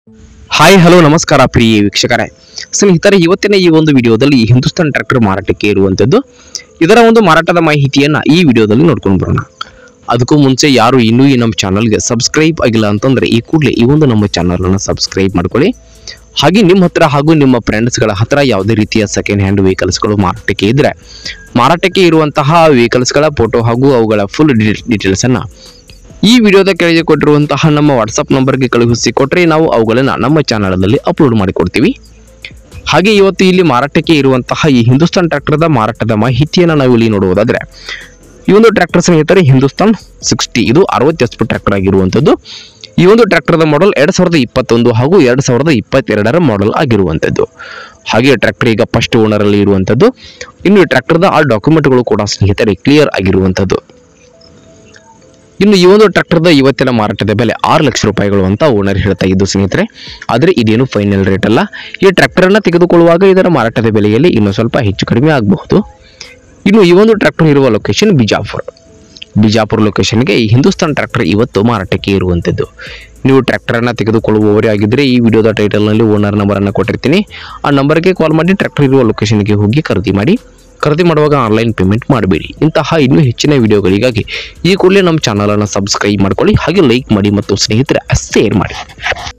hi hello ನಮಸ್ಕಾರ ಪ್ರಿಯ ವೀಕ್ಷಕರೇ ಸ್ನೇಹಿತರೆ ಇವತ್ತಿನ ಈ ಒಂದು ವಿಡಿಯೋದಲ್ಲಿ ಹಿಂದೂಸ್ತಾನ್ ಟ್ರ್ಯಾಕ್ಟರ್ ಮಾರಾಟಕ್ಕೆ ಇರುವಂಥದ್ದು ಇದರ ಒಂದು ಮಾರಾಟದ ಮಾಹಿತಿಯನ್ನ ಈ ವಿಡಿಯೋದಲ್ಲಿ ನೋಡ್ಕೊಂಡು ಬರೋಣ ಅದಕ್ಕೂ ಮುಂಚೆ ಯಾರು ಇನ್ನೂ ಈ ನಮ್ಮ ಚಾನಲ್ಗೆ ಸಬ್ಸ್ಕ್ರೈಬ್ ಆಗಿಲ್ಲ ಅಂತಂದ್ರೆ ಈ ಕೂಡಲೇ ಈ ಒಂದು ನಮ್ಮ ಚಾನಲನ್ನು ಸಬ್ಸ್ಕ್ರೈಬ್ ಮಾಡ್ಕೊಳ್ಳಿ ಹಾಗೆ ನಿಮ್ಮ ಹತ್ರ ಹಾಗೂ ನಿಮ್ಮ ಫ್ರೆಂಡ್ಸ್ಗಳ ಹತ್ರ ಯಾವುದೇ ರೀತಿಯ ಸೆಕೆಂಡ್ ಹ್ಯಾಂಡ್ ವೆಹಿಕಲ್ಸ್ಗಳು ಮಾರಾಟಕ್ಕೆ ಇದ್ರೆ ಮಾರಾಟಕ್ಕೆ ಇರುವಂತಹ ವೆಹಿಕಲ್ಸ್ಗಳ ಫೋಟೋ ಹಾಗೂ ಅವುಗಳ ಫುಲ್ ಡೀಟೇಲ್ಸ್ ಅನ್ನ ಈ ವಿಡಿಯೋದ ಕೆಳಗೆ ಕೊಟ್ಟಿರುವಂತಹ ನಮ್ಮ ವಾಟ್ಸಪ್ ನಂಬರ್ಗೆ ಕಳುಹಿಸಿ ಕೊಟ್ಟರೆ ನಾವು ಅವುಗಳನ್ನು ನಮ್ಮ ಚಾನಲಲ್ಲಿ ಅಪ್ಲೋಡ್ ಮಾಡಿಕೊಡ್ತೀವಿ ಹಾಗೆ ಇವತ್ತು ಇಲ್ಲಿ ಮಾರಾಟಕ್ಕೆ ಇರುವಂತಹ ಈ ಹಿಂದೂಸ್ತಾನ್ ಟ್ರ್ಯಾಕ್ಟರ್ದ ಮಾರಾಟದ ಮಾಹಿತಿಯನ್ನು ನಾವು ಇಲ್ಲಿ ನೋಡುವುದಾದ್ರೆ ಈ ಒಂದು ಟ್ರ್ಯಾಕ್ಟರ್ ಸ್ನೇಹಿತರೆ ಹಿಂದೂಸ್ತಾನ್ ಸಿಕ್ಸ್ಟಿ ಇದು ಅರವತ್ತು ಎಚ್ ಪಿ ಟ್ರ್ಯಾಕ್ಟರ್ ಆಗಿರುವಂಥದ್ದು ಈ ಒಂದು ಟ್ರ್ಯಾಕ್ಟರ್ದ ಮಾಡೆಲ್ ಎರಡು ಸಾವಿರದ ಇಪ್ಪತ್ತೊಂದು ಹಾಗೂ ಎರಡು ಸಾವಿರದ ಇಪ್ಪತ್ತೆರಡರ ಮಾಡೆಲ್ ಆಗಿರುವಂಥದ್ದು ಹಾಗೆ ಟ್ರ್ಯಾಕ್ಟರ್ ಈಗ ಫಸ್ಟ್ ಓನರಲ್ಲಿ ಇರುವಂಥದ್ದು ಇನ್ನು ಈ ಟ್ರ್ಯಾಕ್ಟರ್ದ ಆ ಡಾಕ್ಯುಮೆಂಟ್ಗಳು ಕೂಡ ಸ್ನೇಹಿತರೆ ಕ್ಲಿಯರ್ ಆಗಿರುವಂಥದ್ದು ಇನ್ನು ಈ ಒಂದು ಟ್ರ್ಯಾಕ್ಟರ್ದ ಇವತ್ತಿನ ಮಾರಾಟದ ಬೆಲೆ ಆರು ಲಕ್ಷ ರೂಪಾಯಿಗಳು ಅಂತ ಓನರ್ ಹೇಳ್ತಾ ಇದ್ದು ಸ್ನೇಹಿತರೆ ಆದರೆ ಇದೇನು ಫೈನಲ್ ರೇಟ್ ಅಲ್ಲ ಈ ಟ್ರ್ಯಾಕ್ಟರ್ ಅನ್ನ ತೆಗೆದುಕೊಳ್ಳುವಾಗ ಇದರ ಮಾರಾಟದ ಬೆಲೆಯಲ್ಲಿ ಇನ್ನೂ ಸ್ವಲ್ಪ ಹೆಚ್ಚು ಕಡಿಮೆ ಆಗಬಹುದು ಇನ್ನು ಈ ಒಂದು ಟ್ರ್ಯಾಕ್ಟರ್ ಇರುವ ಲೊಕೇಶನ್ ಬಿಜಾಪುರ ಬಿಜಾಪುರ ಲೊಕೇಶನ್ಗೆ ಈ ಹಿಂದೂಸ್ತಾನ್ ಟ್ರ್ಯಾಕ್ಟರ್ ಇವತ್ತು ಮಾರಾಟಕ್ಕೆ ಇರುವಂಥದ್ದು ನೀವು ಟ್ರ್ಯಾಕ್ಟರನ್ನು ತೆಗೆದುಕೊಳ್ಳುವವರೇ ಆಗಿದ್ದರೆ ಈ ವಿಡಿಯೋದ ಟೈಟಲ್ನಲ್ಲಿ ಓನರ್ ನಂಬರನ್ನು ಕೊಟ್ಟಿರ್ತೀನಿ ಆ ನಂಬರ್ಗೆ ಕಾಲ್ ಮಾಡಿ ಟ್ರ್ಯಾಕ್ಟರ್ ಇರುವ ಲೊಕೇಶನ್ಗೆ ಹೋಗಿ ಖರೀದಿ ಮಾಡಿ ಖರೀದಿ ಮಾಡುವಾಗ ಆನ್ಲೈನ್ ಪೇಮೆಂಟ್ ಮಾಡಬೇಡಿ ಇಂತಹ ಇನ್ನೂ ಹೆಚ್ಚಿನ ವಿಡಿಯೋಗಳಿಗಾಗಿ ಈ ಕೂಡಲೇ ನಮ್ಮ ಚಾನಲನ್ನು ಸಬ್ಸ್ಕ್ರೈಬ್ ಮಾಡ್ಕೊಳ್ಳಿ ಹಾಗೆ ಲೈಕ್ ಮಾಡಿ ಮತ್ತು ಸ್ನೇಹಿತರೆ ಶೇರ್ ಮಾಡಿ